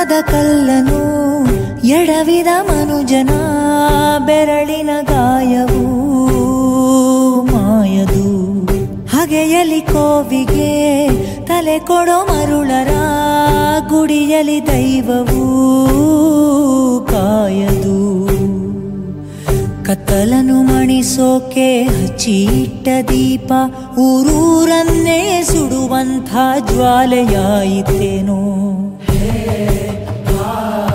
ಮನದ ಕಲ್ಲನು ಎಡವಿದ ಮನುಜನ ಬೆರಳಿನ ಗಾಯವು ಮಾಯದು ಹಗೆಯಲಿ ಕೋವಿಗೆ ತಲೆ ಕೊಡೋ ಮರುಳರ ಗುಡಿಯಲಿ ದೈವವು ಕಾಯದು ಕತ್ತಲನು ಮಣಿಸೋಕೆ ಹಚ್ಚಿಟ್ಟ ದೀಪ ಊರೂರನ್ನೇ ಸುಡುವಂಥ ಜ್ವಾಲೆಯಾಯಿತೇನೋ